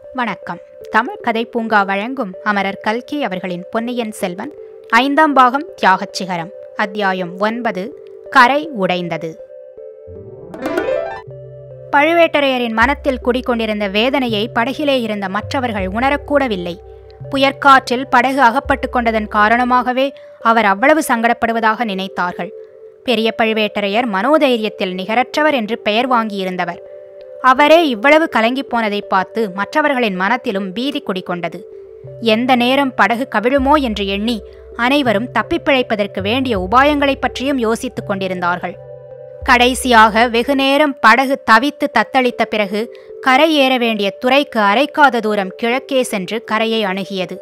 வணக்கம் தமிழ் கதை பூங்கா வழங்கும் அமரர் கல்கி அவர்களின் பொன்னியின் செல்வன் ஐந்தாம் பாகம் தியாகச் சிகரம் அத்தியாயம் ஒன்பது கரை உடைந்தது பழுவேட்டரையரின் மனத்தில் குடிக்கொண்டிருந்த வேதனையை படகிலே இருந்த மற்றவர்கள் உணரக்கூடவில்லை புயற்காற்றில் படகு அகப்பட்டு கொண்டதன் காரணமாகவே அவர் அவ்வளவு சங்கடப்படுவதாக நினைத்தார்கள் பெரிய பழுவேட்டரையர் மனோதைரியத்தில் நிகரற்றவர் என்று பெயர் வாங்கியிருந்தவர் அவரே இவ்வளவு கலங்கிப் போனதை பார்த்து மற்றவர்களின் மனத்திலும் பீதி குடிகொண்டது எந்த நேரம் படகு கவிழுமோ என்று எண்ணி அனைவரும் தப்பிப் பிழைப்பதற்கு வேண்டிய உபாயங்களைப் பற்றியும் யோசித்துக் கொண்டிருந்தார்கள் கடைசியாக வெகுநேரம் படகு தவித்து தத்தளித்த பிறகு கரை ஏற வேண்டிய துறைக்கு அரைக்காத தூரம் கிழக்கே சென்று கரையை அணுகியது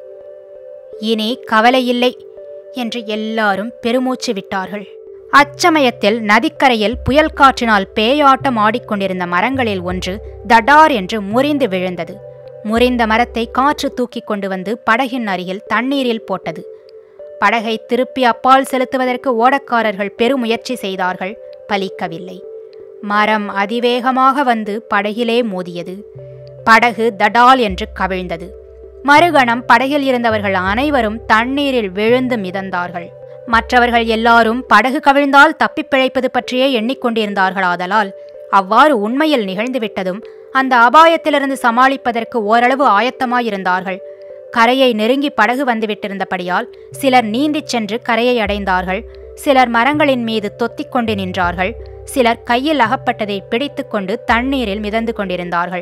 இனி கவலையில்லை என்று எல்லாரும் பெருமூச்சு விட்டார்கள் அச்சமயத்தில் நதிக்கரையில் புயல் காற்றினால் பேயாட்டம் ஆடிக்கொண்டிருந்த மரங்களில் ஒன்று தடார் என்று முறிந்து விழுந்தது முறிந்த மரத்தை காற்று தூக்கி கொண்டு வந்து படகின் அருகில் தண்ணீரில் போட்டது படகை திருப்பி அப்பால் செலுத்துவதற்கு ஓடக்காரர்கள் பெருமுயற்சி செய்தார்கள் பலிக்கவில்லை மரம் அதிவேகமாக வந்து படகிலே மோதியது படகு தடால் என்று கவிழ்ந்தது மறுகணம் படகில் இருந்தவர்கள் அனைவரும் தண்ணீரில் விழுந்து மிதந்தார்கள் மற்றவர்கள் எல்லாரும் படகு கவிழ்ந்தால் தப்பிப் பிழைப்பது பற்றியே எண்ணிக்கொண்டிருந்தார்களாதலால் அவ்வாறு உண்மையில் நிகழ்ந்துவிட்டதும் அந்த அபாயத்திலிருந்து சமாளிப்பதற்கு ஓரளவு ஆயத்தமாயிருந்தார்கள் கரையை நெருங்கி படகு வந்துவிட்டிருந்தபடியால் சிலர் நீந்திச் சென்று கரையை அடைந்தார்கள் சிலர் மரங்களின் மீது தொத்திக் கொண்டு நின்றார்கள் சிலர் கையில் அகப்பட்டதை பிடித்துக்கொண்டு தண்ணீரில் மிதந்து கொண்டிருந்தார்கள்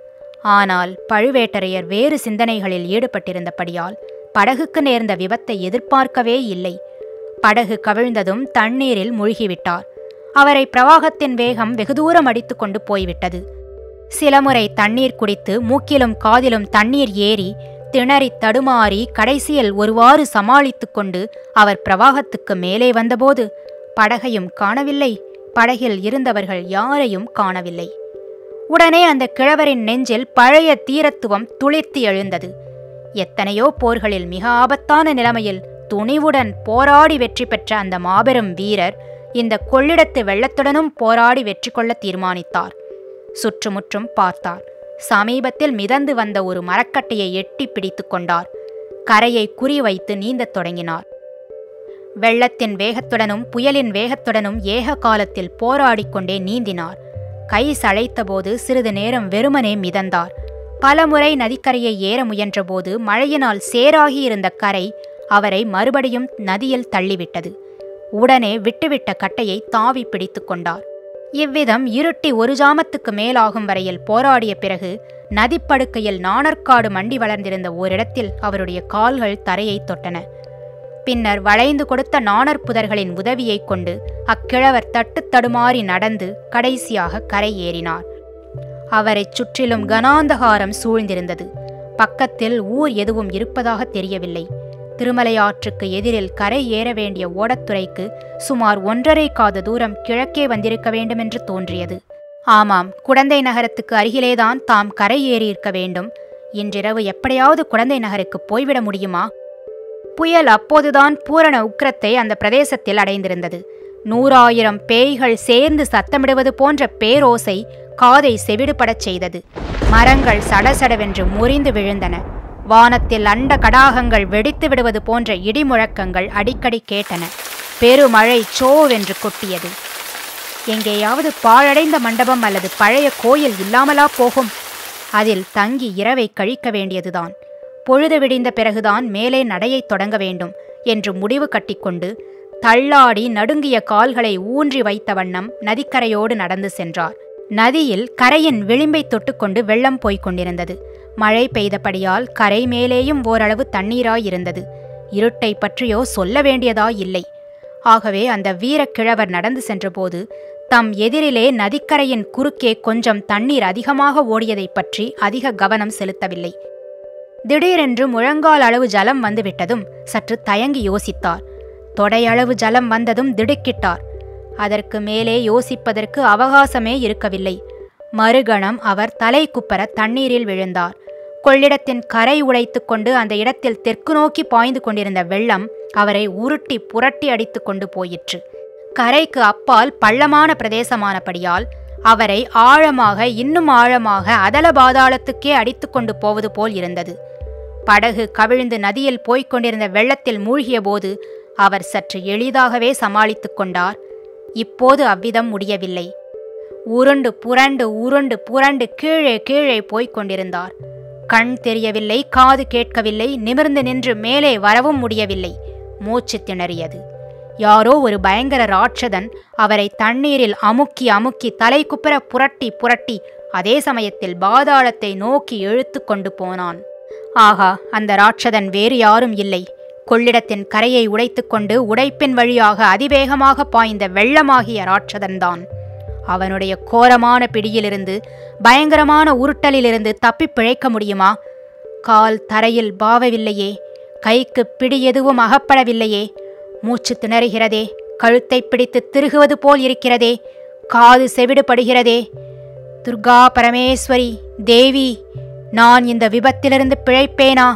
ஆனால் பழுவேட்டரையர் வேறு சிந்தனைகளில் ஈடுபட்டிருந்தபடியால் படகுக்கு நேர்ந்த விபத்தை எதிர்பார்க்கவே இல்லை படகு கவிழ்ந்ததும் தண்ணீரில் மூழ்கிவிட்டார் அவரை பிரவாகத்தின் வேகம் வெகு தூரம் அடித்து கொண்டு போய்விட்டது சில முறை தண்ணீர் குடித்து மூக்கிலும் காதிலும் தண்ணீர் ஏறி திணறி தடுமாறி கடைசியில் ஒருவாறு சமாளித்து கொண்டு அவர் பிரவாகத்துக்கு மேலே வந்தபோது படகையும் காணவில்லை படகில் இருந்தவர்கள் யாரையும் காணவில்லை உடனே அந்த கிழவரின் நெஞ்சில் பழைய தீரத்துவம் துளிர்த்து எழுந்தது எத்தனையோ போர்களில் மிக ஆபத்தான நிலைமையில் துணிவுடன் போராடி வெற்றி பெற்ற அந்த மாபெரும் வீரர் இந்த கொள்ளிடத்து வெள்ளத்துடனும் போராடி வெற்றி கொள்ள தீர்மானித்தார் சுற்றுமுற்றும் பார்த்தார் சமீபத்தில் மிதந்து வந்த ஒரு மரக்கட்டையை எட்டி பிடித்து கொண்டார் கரையை குறிவைத்து நீந்தத் தொடங்கினார் வெள்ளத்தின் வேகத்துடனும் புயலின் வேகத்துடனும் ஏக காலத்தில் போராடிக்கொண்டே நீந்தினார் கை சளைத்தபோது சிறிது நேரம் வெறுமனே மிதந்தார் பலமுறை நதிக்கரையை ஏற முயன்றபோது மழையினால் சேராகி இருந்த கரை அவரை மறுபடியும் நதியில் தள்ளிவிட்டது உடனே விட்டுவிட்ட கட்டையை தாவி பிடித்து கொண்டார் இவ்விதம் இருட்டி ஒரு ஜாமத்துக்கு மேலாகும் வரையில் போராடிய பிறகு நதிப்படுக்கையில் நாணற்காடு மண்டி வளர்ந்திருந்த ஓரிடத்தில் அவருடைய கால்கள் தரையை தொட்டன பின்னர் வளைந்து கொடுத்த நாணற் புதர்களின் உதவியைக் கொண்டு அக்கிழவர் தட்டு தடுமாறி நடந்து கடைசியாக கரை ஏறினார் அவரைச் சுற்றிலும் கனாந்தகாரம் சூழ்ந்திருந்தது பக்கத்தில் ஊர் எதுவும் இருப்பதாக தெரியவில்லை திருமலையாற்றுக்கு எதிரில் கரை ஏற வேண்டிய ஓடத்துறைக்கு சுமார் ஒன்றரை காத தூரம் கிழக்கே வந்திருக்க வேண்டுமென்று தோன்றியது ஆமாம் குடந்தை நகரத்துக்கு அருகிலேதான் தாம் கரை ஏறியிருக்க வேண்டும் இன்றிரவு எப்படியாவது குடந்தை நகருக்கு போய்விட முடியுமா புயல் அப்போதுதான் பூரண உக்கிரத்தை அந்த பிரதேசத்தில் அடைந்திருந்தது நூறாயிரம் பேய்கள் சேர்ந்து சத்தமிடுவது போன்ற பேரோசை காதை செவிடுபடச் செய்தது மரங்கள் சடசடவென்று முறிந்து விழுந்தன வானத்தில் அண்ட கடாகங்கள் வெடித்து விடுவது போன்ற இடிமுழக்கங்கள் அடிக்கடி கேட்டன பெருமழை சோவென்று கொட்டியது எங்கேயாவது பாழடைந்த மண்டபம் அல்லது பழைய கோயில் இல்லாமலா போகும் அதில் தங்கி இரவை கழிக்க வேண்டியதுதான் பொழுது விடிந்த பிறகுதான் மேலே நடையைத் தொடங்க வேண்டும் என்று முடிவு கட்டிக்கொண்டு தள்ளாடி நடுங்கிய கால்களை ஊன்றி வைத்த வண்ணம் நதிக்கரையோடு நடந்து சென்றார் நதியில் கரையின் விளிம்பை தொட்டுக்கொண்டு வெள்ளம் போய்க் கொண்டிருந்தது மழை பெய்தபடியால் கரை மேலேயும் ஓரளவு தண்ணீராயிருந்தது இருட்டை பற்றியோ சொல்ல வேண்டியதாயில்லை ஆகவே அந்த வீரக்கிழவர் நடந்து சென்றபோது தம் எதிரிலே நதிக்கரையின் குறுக்கே கொஞ்சம் தண்ணீர் அதிகமாக ஓடியதைப் பற்றி அதிக கவனம் செலுத்தவில்லை திடீரென்று முழங்கால் அளவு ஜலம் வந்துவிட்டதும் சற்று தயங்கி யோசித்தார் தொடையளவு ஜலம் வந்ததும் திடுக்கிட்டார் அதற்கு மேலே யோசிப்பதற்கு அவகாசமே இருக்கவில்லை மறுகணம் அவர் தலை குப்பர தண்ணீரில் விழுந்தார் கொள்ளிடத்தின் கரை உடைத்து கொண்டு அந்த இடத்தில் தெற்கு நோக்கி பாய்ந்து கொண்டிருந்த வெள்ளம் அவரை உருட்டி புரட்டி அடித்து கொண்டு போயிற்று கரைக்கு அப்பால் பள்ளமான பிரதேசமானபடியால் அவரை ஆழமாக இன்னும் ஆழமாக அதல பாதாளத்துக்கே அடித்து கொண்டு போவது போல் இருந்தது படகு கவிழ்ந்து நதியில் போய்க் கொண்டிருந்த வெள்ளத்தில் மூழ்கியபோது அவர் சற்று எளிதாகவே சமாளித்துக் கொண்டார் இப்போது அவ்விதம் முடியவில்லை உருண்டு புரண்டு உருண்டு புரண்டு கீழே கீழே போய்க் கொண்டிருந்தார் கண் தெரியவில்லை காது கேட்கவில்லை நிமிர்ந்து நின்று மேலே வரவும் முடியவில்லை மூச்சு திணறியது யாரோ ஒரு பயங்கர ராட்சதன் அவரை தண்ணீரில் அமுக்கி அமுக்கி தலை குப்புற புரட்டி புரட்டி அதே சமயத்தில் பாதாளத்தை நோக்கி இழுத்து கொண்டு போனான் ஆகா அந்த ராட்சதன் வேறு யாரும் இல்லை கொள்ளிடத்தின் கரையை உடைத்துக்கொண்டு உடைப்பின் வழியாக அதிவேகமாக பாய்ந்த வெள்ளமாகிய ராட்சதன்தான் அவனுடைய கோரமான பிடியிலிருந்து பயங்கரமான உருட்டலிலிருந்து தப்பிப் பிழைக்க முடியுமா கால் தரையில் பாவவில்லையே கைக்கு பிடி எதுவும் அகப்படவில்லையே மூச்சு திணறுகிறதே கழுத்தை பிடித்து திருகுவது போல் இருக்கிறதே காது செவிடுபடுகிறதே துர்கா பரமேஸ்வரி தேவி நான் இந்த விபத்திலிருந்து பிழைப்பேனா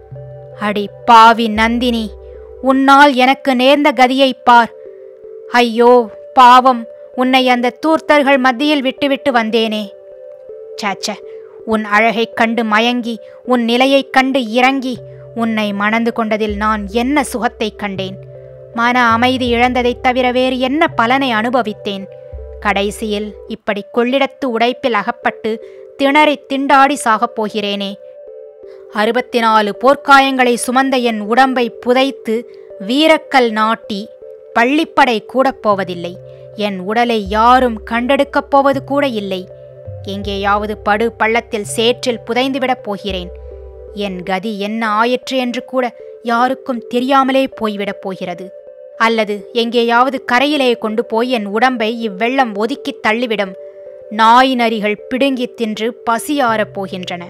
அடி பாவி நந்தினி உன்னால் எனக்கு நேர்ந்த கதியைப் பார் ஐயோ பாவம் உன்னை அந்த தூர்த்தர்கள் மத்தியில் விட்டுவிட்டு வந்தேனே சாச்ச உன் அழகைக் கண்டு மயங்கி உன் நிலையைக் கண்டு இறங்கி உன்னை மணந்து கொண்டதில் நான் என்ன சுகத்தைக் கண்டேன் மன அமைதி இழந்ததைத் தவிர வேறு என்ன பலனை அனுபவித்தேன் கடைசியில் இப்படி கொள்ளிடத்து உடைப்பில் அகப்பட்டு திணறி திண்டாடி சாகப் போகிறேனே அறுபத்தி நாலு போர்க்காயங்களை சுமந்த என் உடம்பை புதைத்து வீரக்கல் நாட்டி பள்ளிப்படை கூடப் போவதில்லை என் உடலை யாரும் கண்டெடுக்கப் போவது கூட இல்லை எங்கேயாவது படு பள்ளத்தில் சேற்றில் புதைந்துவிடப் போகிறேன் என் கதி என்ன ஆயிற்று என்று கூட யாருக்கும் தெரியாமலே போய்விடப் போகிறது அல்லது எங்கேயாவது கரையிலே கொண்டு போய் என் உடம்பை இவ்வெள்ளம் ஒதுக்கித் தள்ளிவிடும் நாய் நரிகள் பிடுங்கித் தின்று பசியாறப் போகின்றன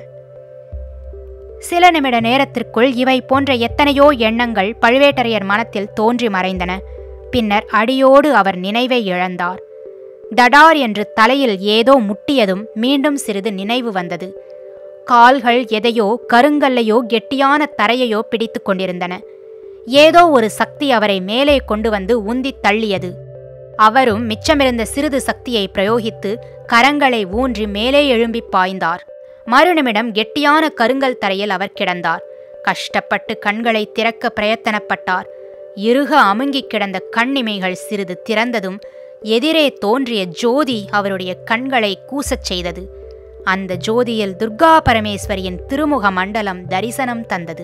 சில நிமிட நேரத்திற்குள் இவை போன்ற எத்தனையோ எண்ணங்கள் பழுவேட்டரையர் மனத்தில் தோன்றி மறைந்தன பின்னர் அடியோடு அவர் நினைவை இழந்தார் தடார் என்று தலையில் ஏதோ முட்டியதும் மீண்டும் சிறிது நினைவு வந்தது கால்கள் எதையோ கருங்கல்லையோ கெட்டியான தரையையோ பிடித்து கொண்டிருந்தன ஏதோ ஒரு சக்தி அவரை மேலே கொண்டு வந்து உந்தித் தள்ளியது அவரும் மிச்சமிருந்த சிறிது சக்தியை பிரயோகித்து கரங்களை ஊன்றி மேலே எழும்பிப் பாய்ந்தார் மறுநிமிடம் கெட்டியான கருங்கல் தரையில் அவர் கிடந்தார் கஷ்டப்பட்டு கண்களை திறக்க பிரயத்தனப்பட்டார் இறுக அமுங்கிக் கிடந்த கண்ணிமைகள் சிறிது திறந்ததும் எதிரே தோன்றிய ஜோதி அவருடைய கண்களை கூசச் செய்தது அந்த ஜோதியில் துர்கா பரமேஸ்வரியின் திருமுக மண்டலம் தரிசனம் தந்தது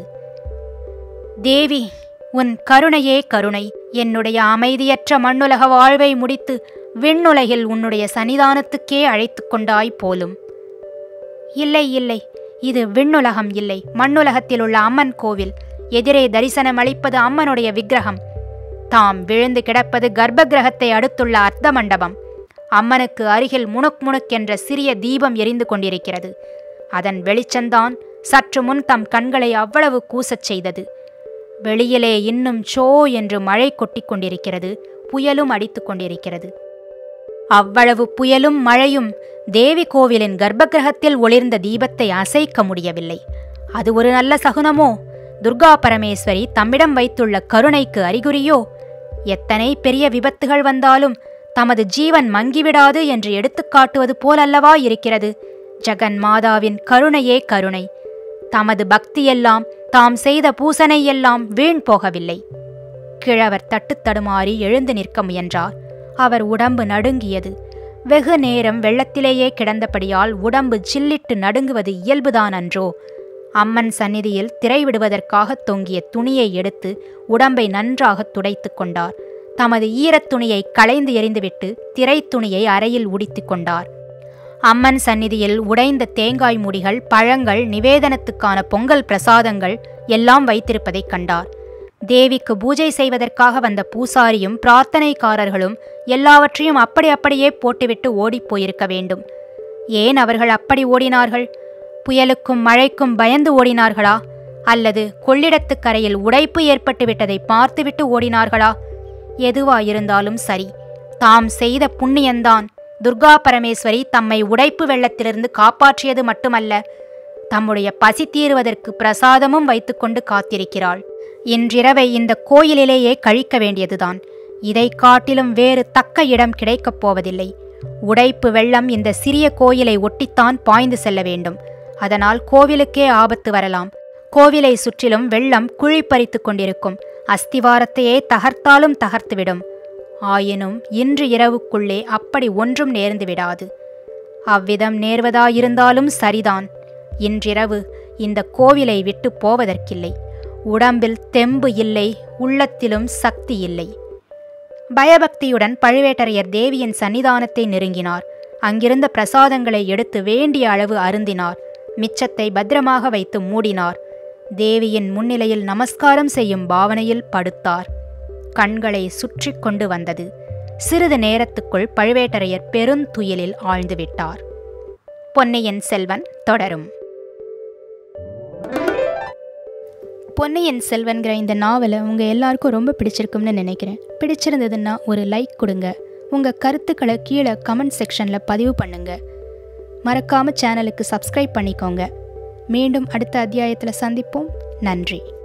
தேவி உன் கருணையே கருணை என்னுடைய அமைதியற்ற மண்ணுலக வாழ்வை முடித்து விண்ணுலகில் உன்னுடைய சன்னிதானத்துக்கே அழைத்து கொண்டாய் போலும் இல்லை இல்லை இது விண்ணுலகம் இல்லை மண்ணுலகத்தில் உள்ள அம்மன் கோவில் எதிரே தரிசனம் அளிப்பது அம்மனுடைய விக்கிரகம் தாம் விழுந்து கிடப்பது கர்ப்ப கிரகத்தை அடுத்துள்ள அர்த்த மண்டபம் அம்மனுக்கு அருகில் முணுக் முணுக் என்ற சிறிய தீபம் எரிந்து கொண்டிருக்கிறது அதன் வெளிச்சந்தான் சற்று முன் தம் கண்களை அவ்வளவு கூசச் செய்தது வெளியிலே இன்னும் சோ என்று மழை கொட்டிக் கொண்டிருக்கிறது புயலும் அடித்துக் கொண்டிருக்கிறது அவ்வளவு புயலும் மழையும் தேவி கோவிலின் கர்ப்பகிரகத்தில் ஒளிர்ந்த தீபத்தை அசைக்க முடியவில்லை அது ஒரு நல்ல சகுனமோ துர்கா பரமேஸ்வரி தம்மிடம் வைத்துள்ள கருணைக்கு அறிகுறியோ எத்தனை பெரிய விபத்துகள் வந்தாலும் தமது ஜீவன் மங்கிவிடாது என்று எடுத்துக்காட்டுவது போலல்லவா இருக்கிறது ஜெகன் மாதாவின் கருணையே கருணை தமது பக்தியெல்லாம் தாம் செய்த பூசனை எல்லாம் வீண் போகவில்லை கிழவர் தட்டுத் தடுமாறி எழுந்து நிற்க முயன்றார் அவர் உடம்பு நடுங்கியது வெகு நேரம் வெள்ளத்திலேயே கிடந்தபடியால் உடம்பு சில்லிட்டு நடுங்குவது இயல்புதான் அன்றோ அம்மன் சந்நிதியில் திரை விடுவதற்காக தொங்கிய துணியை எடுத்து உடம்பை நன்றாக துடைத்து கொண்டார் தமது ஈரத் துணியை களைந்து எறிந்துவிட்டு திரை துணியை அறையில் உடித்துக் கொண்டார் அம்மன் சந்நிதியில் உடைந்த தேங்காய் முடிகள் பழங்கள் நிவேதனத்துக்கான பொங்கல் பிரசாதங்கள் எல்லாம் வைத்திருப்பதைக் கண்டார் தேவிக்கு பூஜை செய்வதற்காக வந்த பூசாரியும் பிரார்த்தனைக்காரர்களும் எல்லாவற்றையும் அப்படி அப்படியே போட்டுவிட்டு ஓடிப் போயிருக்க வேண்டும் ஏன் அவர்கள் அப்படி ஓடினார்கள் புயலுக்கும் மழைக்கும் பயந்து ஓடினார்களா அல்லது கொள்ளிடத்துக் கரையில் உடைப்பு ஏற்பட்டு விட்டதை பார்த்துவிட்டு ஓடினார்களா எதுவாயிருந்தாலும் சரி தாம் செய்த புண்ணியந்தான் துர்கா பரமேஸ்வரி தம்மை உடைப்பு வெள்ளத்திலிருந்து காப்பாற்றியது மட்டுமல்ல தம்முடைய பசி தீருவதற்கு பிரசாதமும் வைத்துக்கொண்டு காத்திருக்கிறாள் இன்றிரவை இந்த கோயிலிலேயே கழிக்க வேண்டியதுதான் இதை காட்டிலும் வேறு தக்க இடம் கிடைக்கப் போவதில்லை உடைப்பு வெள்ளம் இந்த சிறிய கோயிலை ஒட்டித்தான் பாய்ந்து செல்ல வேண்டும் அதனால் கோவிலுக்கே ஆபத்து வரலாம் கோவிலை சுற்றிலும் வெள்ளம் குழி பறித்து கொண்டிருக்கும் அஸ்திவாரத்தையே தகர்த்தாலும் தகர்த்துவிடும் ஆயினும் இன்று இரவுக்குள்ளே அப்படி ஒன்றும் நேர்ந்து விடாது அவ்விதம் நேர்வதாயிருந்தாலும் சரிதான் இன்றிரவு இந்த கோவிலை விட்டு போவதற்கில்லை உடம்பில் தெம்பு இல்லை உள்ளத்திலும் சக்தி இல்லை பயபக்தியுடன் பழுவேட்டரையர் தேவியின் சன்னிதானத்தை நெருங்கினார் அங்கிருந்த பிரசாதங்களை எடுத்து வேண்டிய அளவு அருந்தினார் மிச்சத்தை பத்திரமாக வைத்து மூடினார் தேவியின் முன்னிலையில் நமஸ்காரம் செய்யும் பாவனையில் படுத்தார் கண்களை சுற்றி கொண்டு வந்தது சிறிது நேரத்துக்குள் பழுவேட்டரையர் பெருந்துயிலில் ஆழ்ந்துவிட்டார் பொன்னியின் செல்வன் தொடரும் பொன்னியின் செல்வன்கிற இந்த நாவலை உங்கள் எல்லாருக்கும் ரொம்ப பிடிச்சிருக்கும்னு நினைக்கிறேன் பிடிச்சிருந்ததுன்னா ஒரு லைக் கொடுங்க உங்கள் கருத்துக்களை கீழே கமெண்ட் செக்ஷனில் பதிவு பண்ணுங்க மறக்காமல் சேனலுக்கு சப்ஸ்கிரைப் பண்ணிக்கோங்க மீண்டும் அடுத்த அத்தியாயத்தில் சந்திப்போம் நன்றி